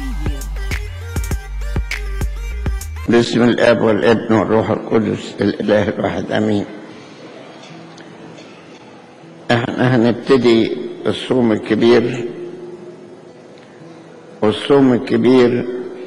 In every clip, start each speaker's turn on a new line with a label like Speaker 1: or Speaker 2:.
Speaker 1: Preview.
Speaker 2: باسم الاب والابن والروح القدس الاله الواحد امين احنا هنبتدي الصوم الكبير والصوم الكبير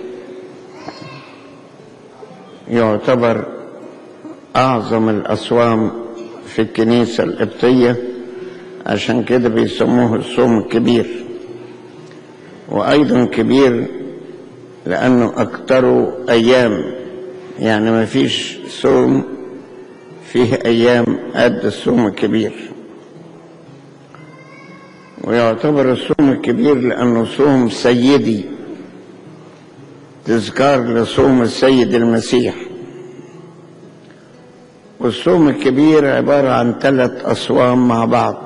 Speaker 2: يعتبر اعظم الاصوام في الكنيسه القبطيه عشان كده بيسموه الصوم الكبير وايضا كبير لأنه أكتر أيام يعني ما فيش صوم فيه أيام قد الصوم الكبير ويعتبر الصوم الكبير لأنه صوم سيدي تذكار لصوم السيد المسيح والصوم الكبير عبارة عن ثلاث أصوام مع بعض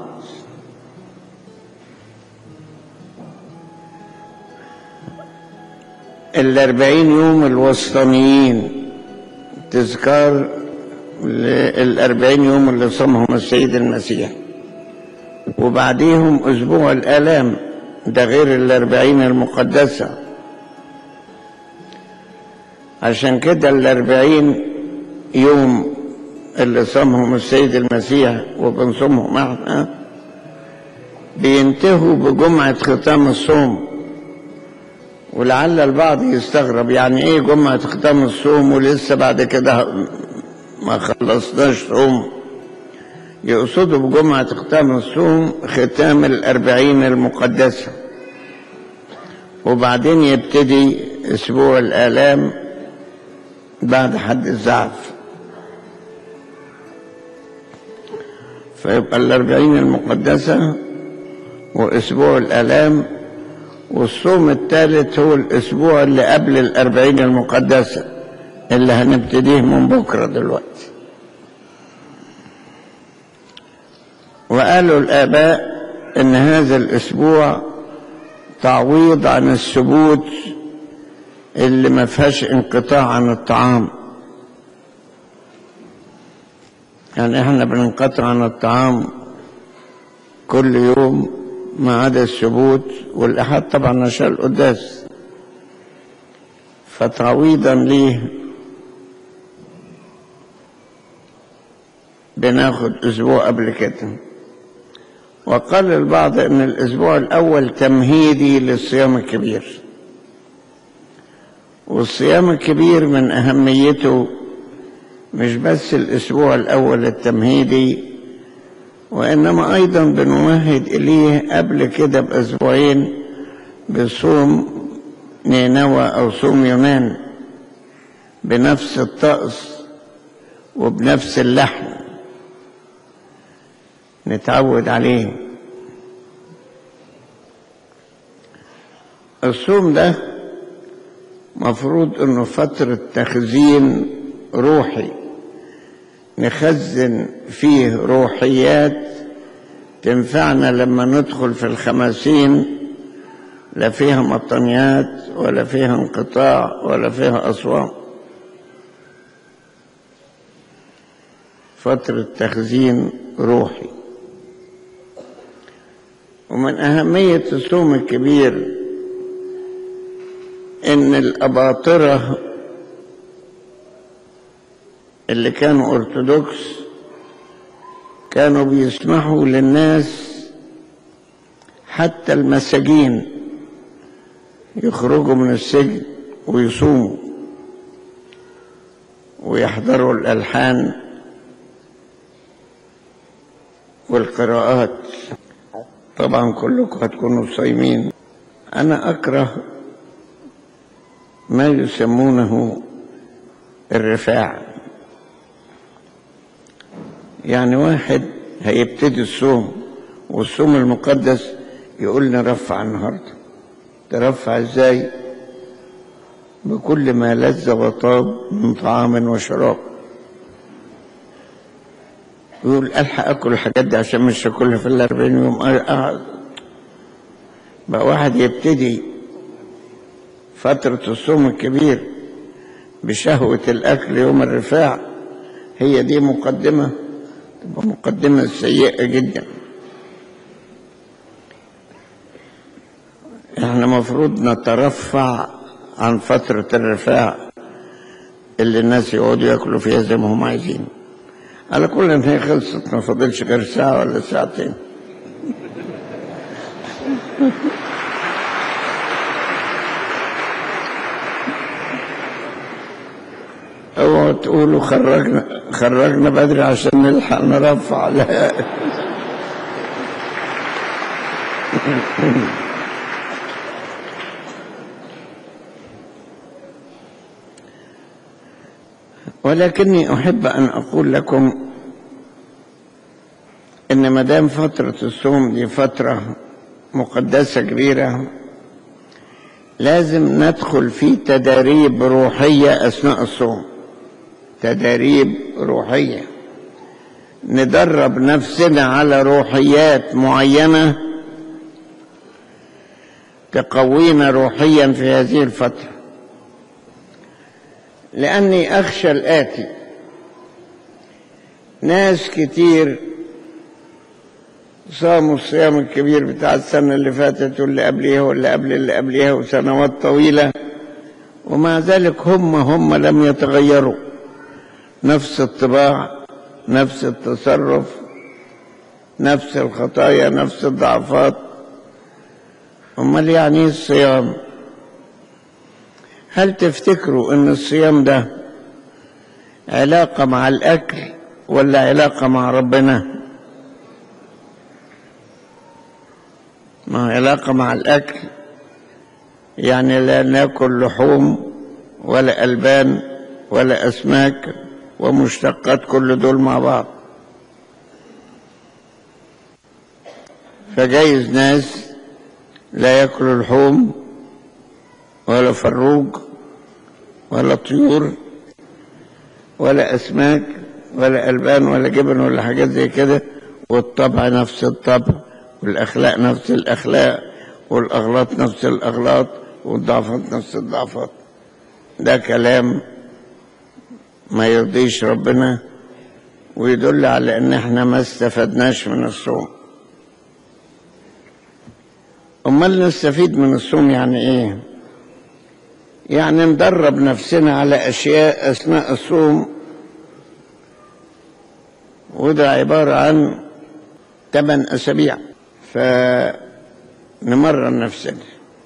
Speaker 2: الأربعين يوم الوسطانيين تذكار الأربعين يوم اللي صامهم السيد المسيح وبعديهم أسبوع الآلام ده غير الأربعين المقدسة عشان كده الأربعين يوم اللي صامهم السيد المسيح وبنصومهم احنا بينتهوا بجمعة ختام الصوم ولعل البعض يستغرب يعني ايه جمعة ختام الصوم ولسه بعد كده ما خلصناش صوم يقصدوا بجمعة ختام الصوم ختام الأربعين المقدسة وبعدين يبتدي أسبوع الآلام بعد حد الزعف فيبقى الأربعين المقدسة وأسبوع الآلام والصوم الثالث هو الأسبوع اللي قبل الأربعين المقدسة اللي هنبتديه من بكرة دلوقتي وقالوا الآباء إن هذا الأسبوع تعويض عن الثبوت اللي ما فيهاش انقطاع عن الطعام يعني احنا بننقطع عن الطعام كل يوم ما عدا الثبوت والأحد طبعا نشاء القداس فتعويضا ليه بناخد أسبوع قبل كده وقال البعض أن الأسبوع الأول تمهيدي للصيام الكبير والصيام الكبير من أهميته مش بس الأسبوع الأول التمهيدي وإنما أيضا بنمهد إليه قبل كده بأسبوعين بصوم نينوى أو صوم يونان بنفس الطقس وبنفس اللحن نتعود عليه الصوم ده مفروض انه فترة تخزين روحي نخزن فيه روحيات تنفعنا لما ندخل في الخمسين لا فيها مطنيات ولا فيها انقطاع ولا فيها أصوام فترة تخزين روحي ومن أهمية الصوم الكبير إن الأباطرة اللي كانوا أرثوذكس كانوا بيسمحوا للناس حتى المساجين يخرجوا من السجن ويصوموا ويحضروا الألحان والقراءات طبعا كلكم هتكونوا صايمين أنا أكره ما يسمونه الرفاع يعني واحد هيبتدي الصوم والصوم المقدس يقول نرفع النهارده ترفع ازاي بكل ما لذ وطاب من طعام وشراب يقول الحق اكل الحاجات دي عشان مش هاكلها في الاربعين يوم أقعد. بقى واحد يبتدي فترة الصوم الكبير بشهوة الأكل يوم الرفاع هي دي مقدمة تبقى مقدمة سيئة جدا احنا مفروض نترفع عن فترة الرفاع اللي الناس يقعدوا ياكلوا فيها زي ما هم عايزين على كل ان هي خلصت ما فاضلش غير ساعة ولا ساعتين اوعوا تقولوا خرجنا خرجنا بدري عشان نلحق نرفع لا ولكني احب ان اقول لكم ان ما دام فتره الصوم دي فتره مقدسه كبيره لازم ندخل في تداريب روحيه اثناء الصوم تداريب روحيه ندرب نفسنا على روحيات معينه تقوينا روحيا في هذه الفتره لاني اخشى الاتي ناس كتير صاموا الصيام الكبير بتاع السنه اللي فاتت واللي قبليها واللي قبل اللي قبليها وسنوات طويله ومع ذلك هم هم لم يتغيروا نفس الطباع نفس التصرف نفس الخطايا نفس الضعفات امال يعني ايه الصيام هل تفتكروا ان الصيام ده علاقه مع الاكل ولا علاقه مع ربنا ما علاقه مع الاكل يعني لا ناكل لحوم ولا البان ولا اسماك ومشتقات كل دول مع بعض فجايز ناس لا ياكلوا لحوم ولا فروج ولا طيور ولا اسماك ولا البان ولا جبن ولا حاجات زي كده والطبع نفس الطبع والاخلاق نفس الاخلاق والاغلاط نفس الاغلاط والضعفات نفس الضعفات ده كلام ما يرضيش ربنا ويدل على ان احنا ما استفدناش من الصوم امال نستفيد من الصوم يعني ايه يعني ندرب نفسنا على اشياء اثناء الصوم وده عباره عن ثمان اسابيع فنمرن نفسنا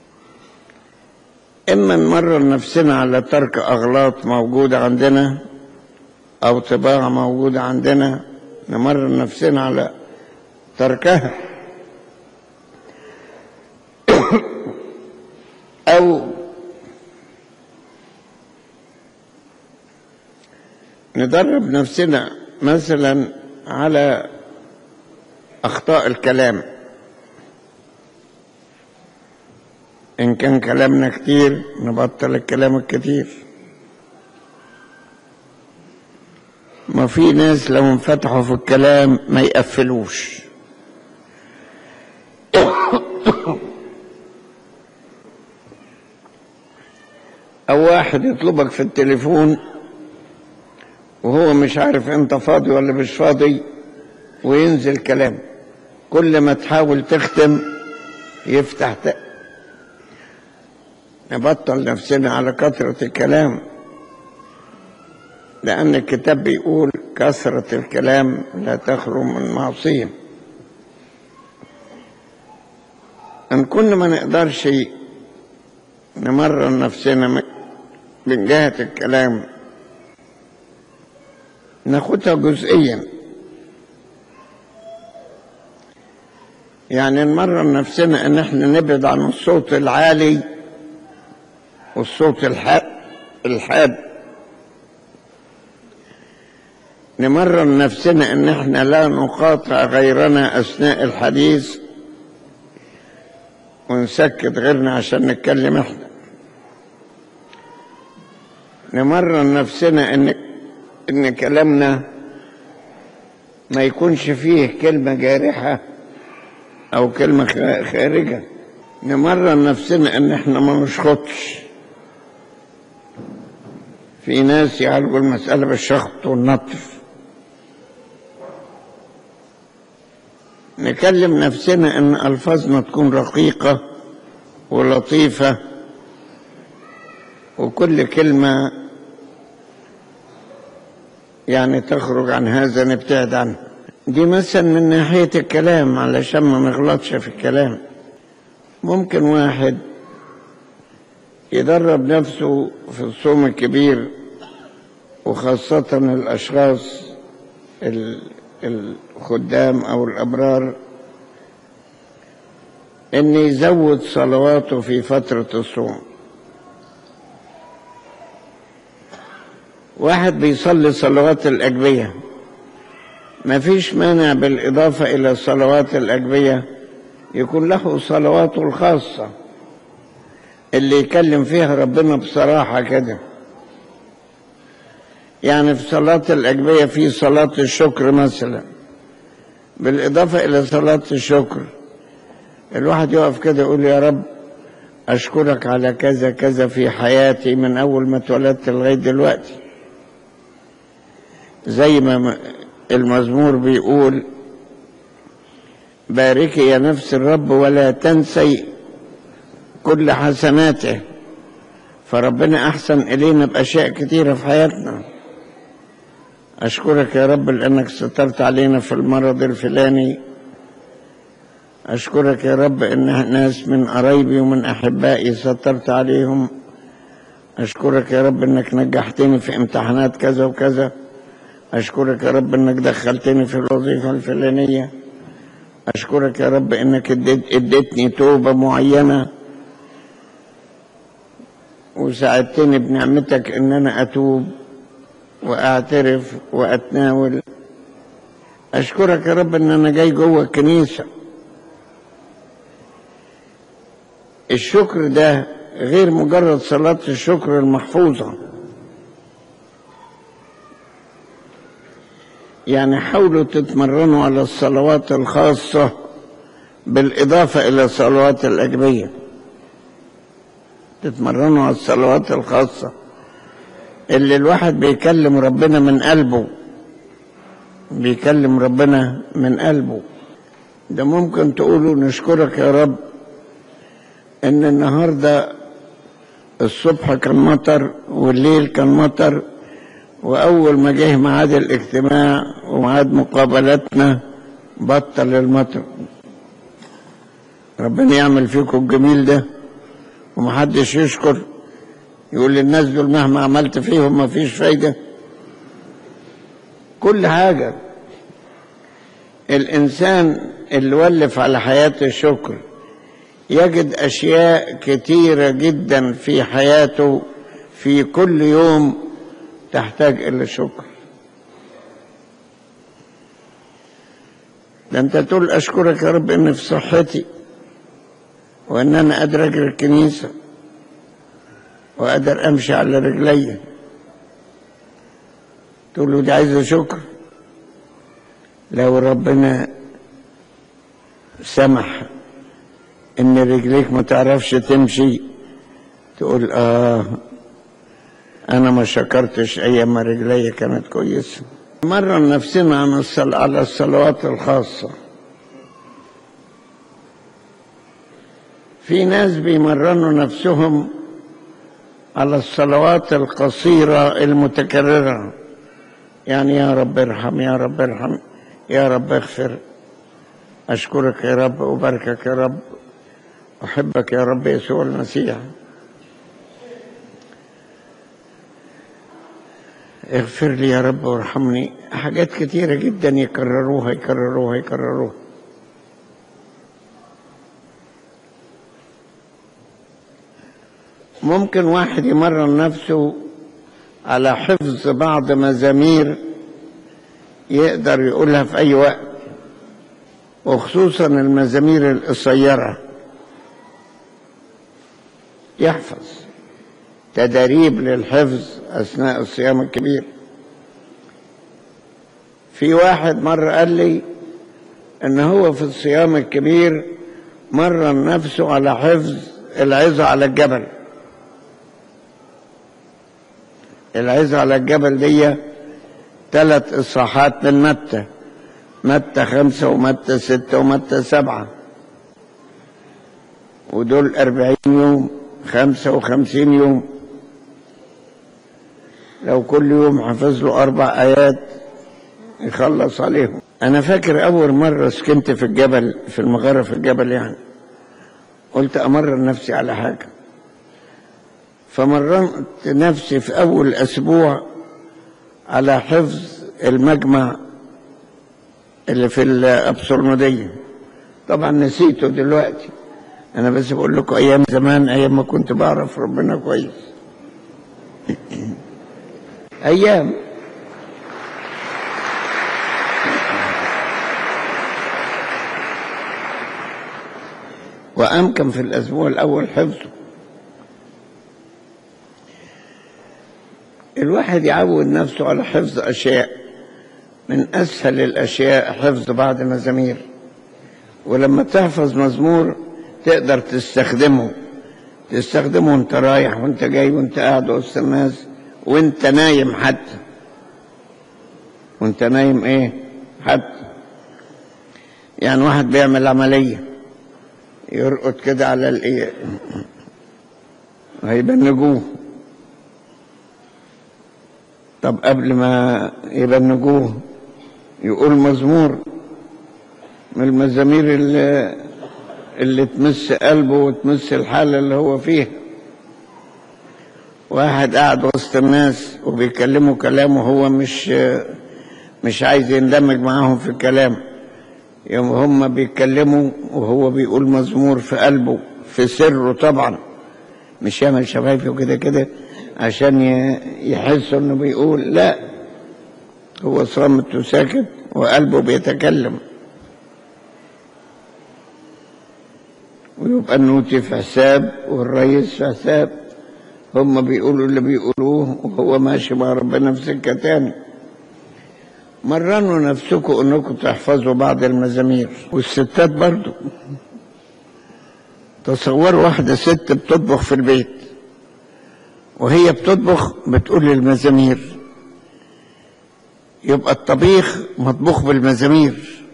Speaker 2: اما نمرن نفسنا على ترك اغلاط موجوده عندنا او طباع موجوده عندنا نمرن نفسنا على تركها او ندرب نفسنا مثلا على اخطاء الكلام ان كان كلامنا كتير نبطل الكلام الكتير ما في ناس لو انفتحوا في الكلام ما يقفلوش او واحد يطلبك في التليفون وهو مش عارف انت فاضي ولا مش فاضي وينزل كلام كل ما تحاول تختم يفتح ت... نبطل نفسنا على كثرة الكلام لأن الكتاب بيقول كثرة الكلام لا تخلو من معصية إن كنا ما نقدرش نمرن نفسنا من جهة الكلام ناخدها جزئيا يعني نمرن نفسنا ان احنا نبعد عن الصوت العالي والصوت الحاد الحاد نمرن نفسنا ان احنا لا نقاطع غيرنا اثناء الحديث ونسكت غيرنا عشان نتكلم احنا نمرن نفسنا ان ان كلامنا ما يكونش فيه كلمة جارحة او كلمة خارجة نمرن نفسنا ان احنا ما نشخطش في ناس يعالجوا المسألة بالشخط والنطف نكلم نفسنا ان الفاظنا تكون رقيقة ولطيفة وكل كلمة يعني تخرج عن هذا نبتعد عنه دي مثلا من ناحية الكلام علشان ما نغلطش في الكلام ممكن واحد يدرب نفسه في الصوم الكبير وخاصة الأشخاص ال- الخدام أو الأبرار إن يزود صلواته في فترة الصوم واحد بيصلي صلوات الأجبية ما فيش مانع بالإضافة إلى صلوات الأجبية يكون له صلواته الخاصة اللي يكلم فيها ربنا بصراحة كده يعني في صلاة الأجبية في صلاة الشكر مثلا بالإضافة إلى صلاة الشكر الواحد يقف كده يقول يا رب أشكرك على كذا كذا في حياتي من أول ما اتولدت لغاية دلوقتي زي ما م- المزمور بيقول باركي يا نفس الرب ولا تنسي كل حسناته فربنا أحسن إلينا بأشياء كتيرة في حياتنا أشكرك يا رب لأنك سترت علينا في المرض الفلاني أشكرك يا رب إن ناس من قرايبي ومن أحبائي سترت عليهم أشكرك يا رب إنك نجحتني في امتحانات كذا وكذا أشكرك يا رب إنك دخلتني في الوظيفة الفلانية أشكرك يا رب إنك اديت- اديتني توبة معينة وساعدتني بنعمتك إن أنا أتوب وأعترف وأتناول أشكرك يا رب إن أنا جاي جوه الكنيسة الشكر ده غير مجرد صلاة الشكر المحفوظة يعني حاولوا تتمرنوا على الصلوات الخاصة بالإضافة إلى الصلوات الأجبية تتمرنوا على الصلوات الخاصة اللي الواحد بيكلم ربنا من قلبه بيكلم ربنا من قلبه ده ممكن تقولوا نشكرك يا رب ان النهارده الصبح كان مطر والليل كان مطر واول ما جه ميعاد الاجتماع وميعاد مقابلتنا بطل المطر ربنا يعمل فيكم الجميل ده ومحدش يشكر يقول للناس دول مهما عملت فيهم ما فيش فايدة كل حاجة الإنسان اللي ولف على حياة الشكر يجد أشياء كتيرة جدا في حياته في كل يوم تحتاج إلى الشكر ده أنت تقول أشكرك يا رب إن في صحتي وإن أنا قادر أجري الكنيسة وقادر أمشي على رجلي تقول له دي عايزة شكر لو ربنا سمح ان رجليك ما تعرفش تمشي تقول اه انا ما شكرتش ايام ما رجلي كانت كويسه مرن نفسنا عن الصل... على الصلوات الخاصه في ناس بيمرنوا نفسهم على الصلوات القصيره المتكرره يعني يا رب ارحم يا رب ارحم يا رب اغفر أشكرك يا رب وباركك يا رب أحبك يا رب يسوع المسيح اغفر لي يا رب وارحمني حاجات كتيرة جدا يكرروها يكرروها يكرروها ممكن واحد يمرن نفسه على حفظ بعض مزامير يقدر يقولها في أي وقت وخصوصا المزامير القصيرة يحفظ تدريب للحفظ أثناء الصيام الكبير في واحد مرة قال لي إن هو في الصيام الكبير مرن نفسه على حفظ العظة على الجبل العظة على الجبل دي ثلاث إصحاحات من متى متى خمسة ومتى ستة ومتى سبعة ودول أربعين يوم خمسة وخمسين يوم لو كل يوم حفظ له أربع آيات يخلص عليهم أنا فاكر أول مرة سكنت في الجبل في المغارة في الجبل يعني قلت أمرن نفسي على حاجة فمرنت نفسي في أول أسبوع على حفظ المجمع اللي في الأبصرمدية طبعا نسيته دلوقتي أنا بس بقول لكم أيام زمان أيام ما كنت بعرف ربنا كويس أيام وأمكن في الأسبوع الأول حفظه الواحد يعود نفسه على حفظ أشياء من أسهل الأشياء حفظ بعض المزامير ولما تحفظ مزمور تقدر تستخدمه تستخدمه وانت رايح وانت جاي وانت قاعد وسط الناس وانت نايم حتى وانت نايم ايه حتى يعني واحد بيعمل عملية يرقد كده على الايه هيبنجوه طب قبل ما يبنجوه يقول مزمور من المزامير اللي, اللي تمس قلبه وتمس الحالة اللي هو فيها واحد قاعد وسط الناس وبيكلموا كلام وهو مش مش عايز يندمج معاهم في الكلام يوم هم بيتكلموا وهو بيقول مزمور في قلبه في سره طبعا مش يعمل شفايفه كده كده عشان يحس انه بيقول لا هو صامت وساكت وقلبه بيتكلم ويبقى النوتي في حساب والرئيس في حساب هم بيقولوا اللي بيقولوه وهو ماشي مع ربنا في سكة تاني مرنوا نفسكم انكم تحفظوا بعض المزامير والستات برضو تصوروا واحدة ست بتطبخ في البيت وهي بتطبخ بتقول المزامير يبقى الطبيخ مطبوخ بالمزامير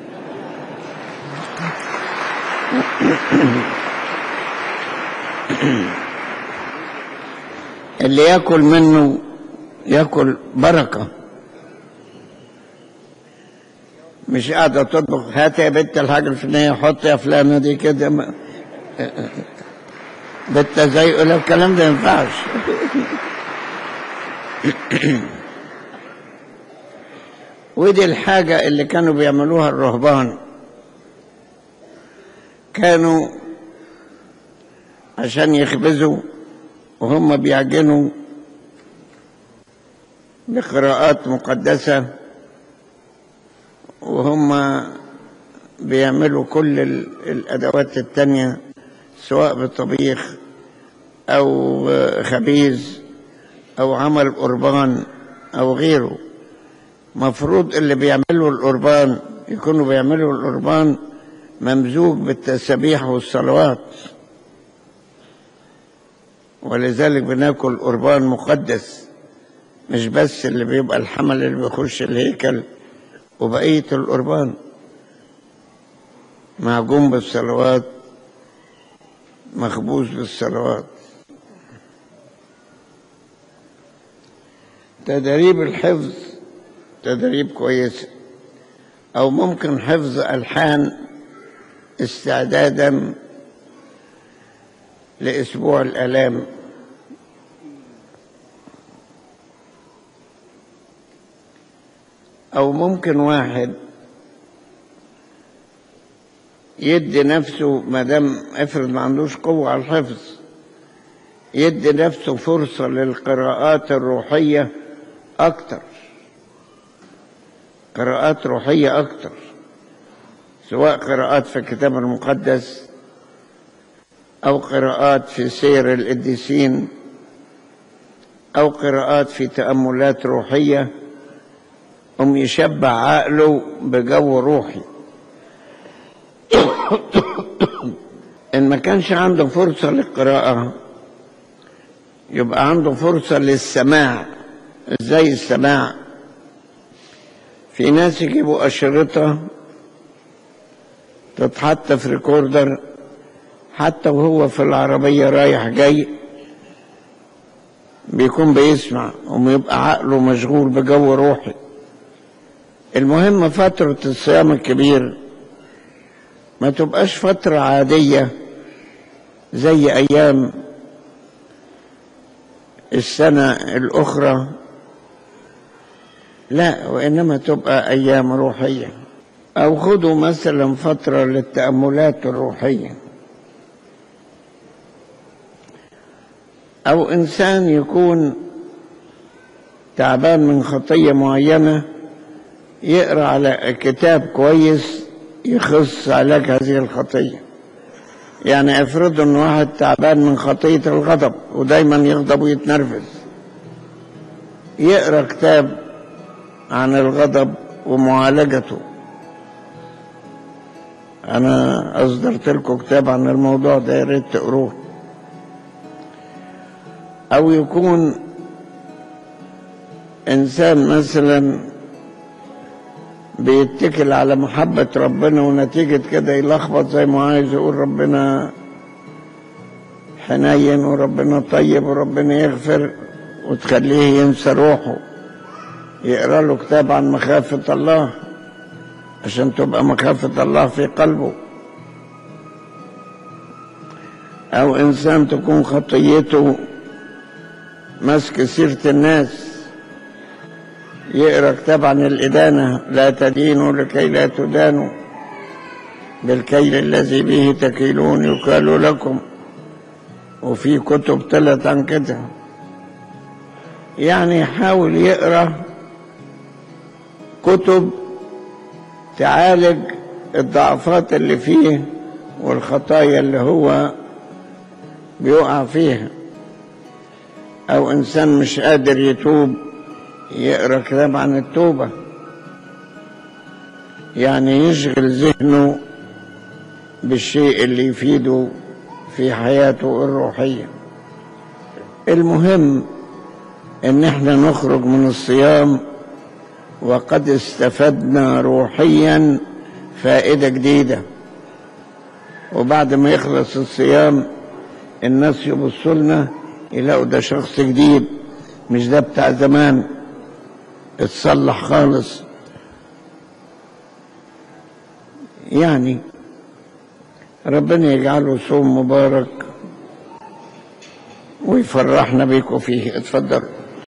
Speaker 2: اللي ياكل منه ياكل بركة مش قاعدة تطبخ هات يا بنت الحاجة الفلانية حط يا فلانة دي كده ما- بنت زي يقول الكلام ده ما ينفعش ودي الحاجة اللي كانوا بيعملوها الرهبان كانوا عشان يخبزوا وهم بيعجنوا بقراءات مقدسة وهم بيعملوا كل ال- الأدوات التانية سواء بطبيخ أو خبيز أو عمل قربان أو غيره مفروض اللي بيعملوا القربان يكونوا بيعملوا القربان ممزوج بالتسابيح والصلوات ولذلك بناكل قربان مقدس مش بس اللي بيبقى الحمل اللي بيخش الهيكل وبقية القربان معجون بالصلوات مخبوز بالصلوات تدريب الحفظ تدريب كويس أو ممكن حفظ ألحان استعدادا لأسبوع الآلام أو ممكن واحد يدي نفسه ما دام افرض ما عندوش قوة على الحفظ يدي نفسه فرصة للقراءات الروحية أكتر قراءات روحية أكتر سواء قراءات في الكتاب المقدس أو قراءات في سير القديسين أو قراءات في تأملات روحية أم يشبع عقله بجو روحي إن ما كانش عنده فرصة للقراءة يبقى عنده فرصة للسماع إزاي السماع في ناس يجيبوا أشرطة تتحط في ريكوردر حتى وهو في العربية رايح جاي بيكون بيسمع ويبقى عقله مشغول بجو روحي المهم فترة الصيام الكبير ما تبقاش فترة عادية زي أيام السنة الأخرى لا وإنما تبقى أيام روحية أو خدوا مثلا فترة للتأملات الروحية أو إنسان يكون تعبان من خطية معينة يقرأ على كتاب كويس يخص علاج هذه الخطية يعني افرضوا ان واحد تعبان من خطية الغضب ودايما يغضب ويتنرفز يقرأ كتاب عن الغضب ومعالجته انا اصدرت لكم كتاب عن الموضوع ده يا ريت تقروه او يكون انسان مثلا بيتكل على محبة ربنا ونتيجة كده يلخبط زي ما عايز يقول ربنا حنين وربنا طيب وربنا يغفر وتخليه ينسى روحه يقرا له كتاب عن مخافة الله عشان تبقى مخافة الله في قلبه أو إنسان تكون خطيته مسك سيرة الناس يقرا كتاب عن الإدانة لا تدينوا لكي لا تدانوا بالكيل الذي به تكيلون يكال لكم وفي كتب طلعت عن كده يعني يحاول يقرا كتب تعالج الضعفات اللي فيه والخطايا اللي هو بيقع فيها او انسان مش قادر يتوب يقرا كتاب عن التوبه يعني يشغل ذهنه بالشيء اللي يفيده في حياته الروحيه المهم ان احنا نخرج من الصيام وقد استفدنا روحيا فائده جديده وبعد ما يخلص الصيام الناس يبصوا لنا يلاقوا ده شخص جديد مش ده بتاع زمان اتصلح خالص يعني ربنا يجعله صوم مبارك ويفرحنا بيكم فيه اتفضلوا